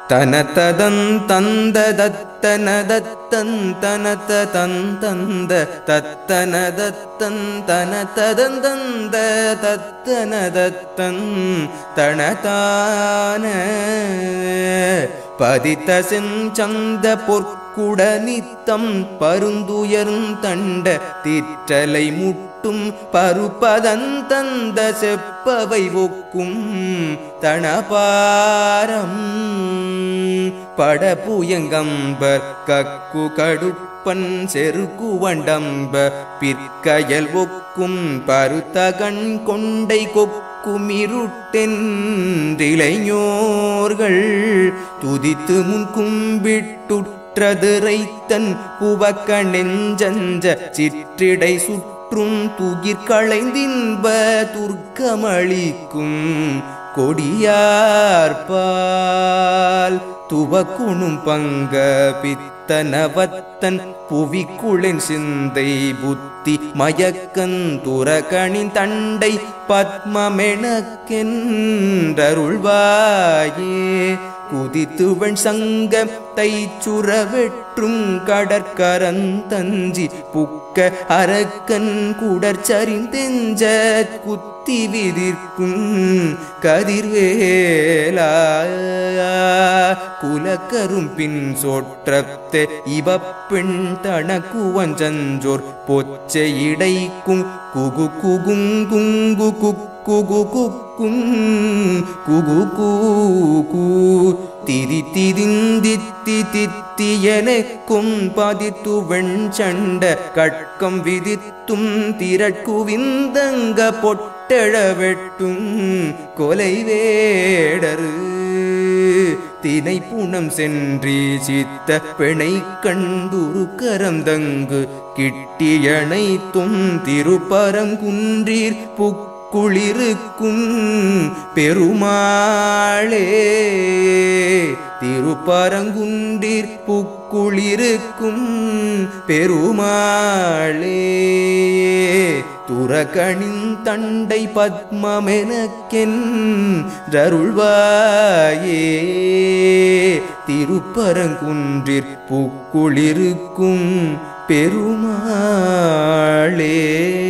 தனததன் தந்த தத்தன தத்தன் தனத தந்தந்த தத்தன தத்தன் தனததன் தந்த தத்தன தத்தன் தனதான பதித்த செஞ்சந்த பொற்குட நித்தம் பருந்துயர்ந்தண்ட திற்றலை முட்டும் பருப்பதன் தந்த செப்பவை ஒக்கும் தனபாரம் படபுயங்கம்பர் கக்கு கடுப்பன் செருக்குவண்டம்ப பிற்கயல் ஒக்கும் பருத்தகண் கொண்டை கொக்குமிருட்டென்றிளைஞோர்கள் துதித்து முன் கும்பிட்டுற்றதிரைத்தன் புவக்க நெஞ்சஞ்ச சிற்றிடை சுற்றும் துகிர்களைந்தின்ப துர்க்கமளிக்கும் கொடியார்பால் துவக்குணும் பங்க பித்தனவத்தன் புவிக்குளின் சிந்தை புத்தி மயக்கன் துரகணின் தண்டை பத்மமெனக்கென்றருள்வாயே குதித்துவன் சங்க தைச்சுர வெற்றும் கடற்கரந்தஞ்சி புக்க அரக்கன் குடற்சரிந்தெஞ்ச குத்தி விதிர்க்கும் கதிர்வேலா குலக்கரும் பின் சோற்றத்தை இவ பெண் தனக்குவஞ்சோர் பொச்சை இடைக்கும் குகு குகுங்குங்கு குகு குக்கும் குகு கூ திரி திரிந்தித்தி தித்தியனக்கும் பதித்து வெண்சண்ட கட்கம் விதித்தும் திரட்குவிந்தங்க பொட்டழ வெட்டும் கொலை வேடரு தினை புனம் சென்றி சித்த பிணை கண்டுரு கரந்தங்கு கிட்டியனைத்தும் திருப்பரங்குன்றீர் புக்குளிருக்கும் பெருமாளே திருப்பரங்குன்றீர் புக்குளிருக்கும் பெருமாளே துரகணின் தண்டை பத்மமெனக்கென்றருள்வாயே திருப்பரங்குன்றிற் புக்குளிருக்கும் பெருமாளே